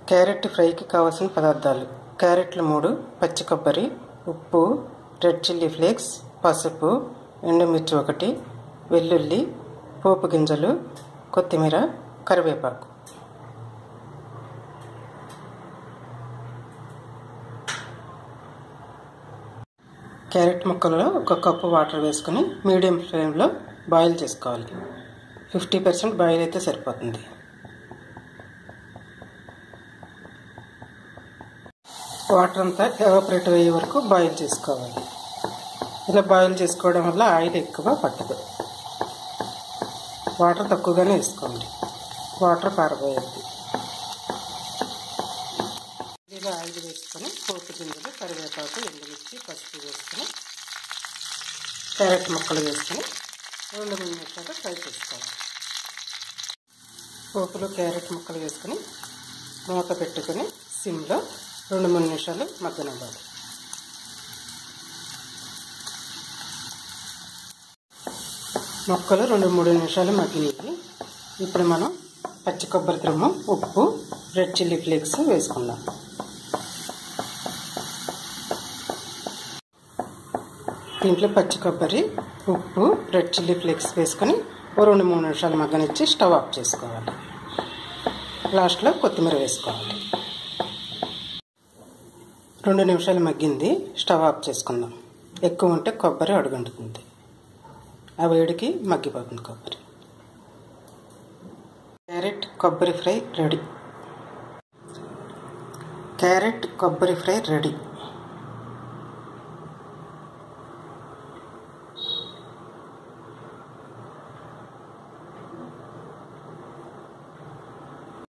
carrot ఫ్రైకి కావలసిన పదార్థాలు క్యారెట్లు మూడు పచ్చి కొబ్బరి ఉప్పు రెడ్ చిల్లీ ఫ్లేక్స్ పసుపు ఎండుమిర్చి ఒకటి వెల్లుల్లి పోపు గింజలు కొత్తిమీర కరివేపాకు క్యారెట్ ముక్కలలో ఒక కప్పు వాటర్ వేసుకుని మీడియం ఫ్లేమ్లో బాయిల్ చేసుకోవాలి ఫిఫ్టీ పర్సెంట్ బాయిల్ అయితే సరిపోతుంది వాటర్ అంతా ఎవాపరేట్ అయ్యే వరకు బాయిల్ చేసుకోవాలి ఇలా బాయిల్ చేసుకోవడం వల్ల ఆయిల్ ఎక్కువ పట్టదు వాటర్ తక్కువగానే వేసుకోండి వాటర్ పారబోయేది ఇలా ఆయిల్ వేసుకొని పోపు గింజలు కరివేపాకు ఎండుమిర్చి పసుపు వేసుకొని క్యారెట్ ముక్కలు వేసుకొని రెండు మూడు నిమిషాలు ఫ్రై చేసుకోవాలి పోపులో క్యారెట్ ముక్కలు వేసుకొని మూత పెట్టుకొని సిమ్లో రెండు మూడు నిమిషాలు మగ్గనివ్వాలి మొక్కలు రెండు మూడు నిమిషాలు మగ్గినవి ఇప్పుడు మనం పచ్చి కొబ్బరి తురుము ఉప్పు రెడ్ చిల్లీ ఫ్లేక్స్ వేసుకుందాం దీంట్లో పచ్చి కొబ్బరి ఉప్పు రెడ్ చిల్లీ ఫ్లేక్స్ వేసుకొని ఓ రెండు మూడు నిమిషాలు మగ్గనిచ్చి స్టవ్ ఆఫ్ చేసుకోవాలి లాస్ట్లో కొత్తిమీర వేసుకోవాలి రెండు నిమిషాలు మగ్గింది స్టవ్ ఆఫ్ చేసుకుందాం ఎక్కువ ఉంటే కొబ్బరి అడుగంటుతుంది ఆ వేడికి మగ్గిపోతుంది కొబ్బరి క్యారెట్ కొబ్బరి ఫ్రై రెడీ క్యారెట్ కొబ్బరి ఫ్రై రెడీ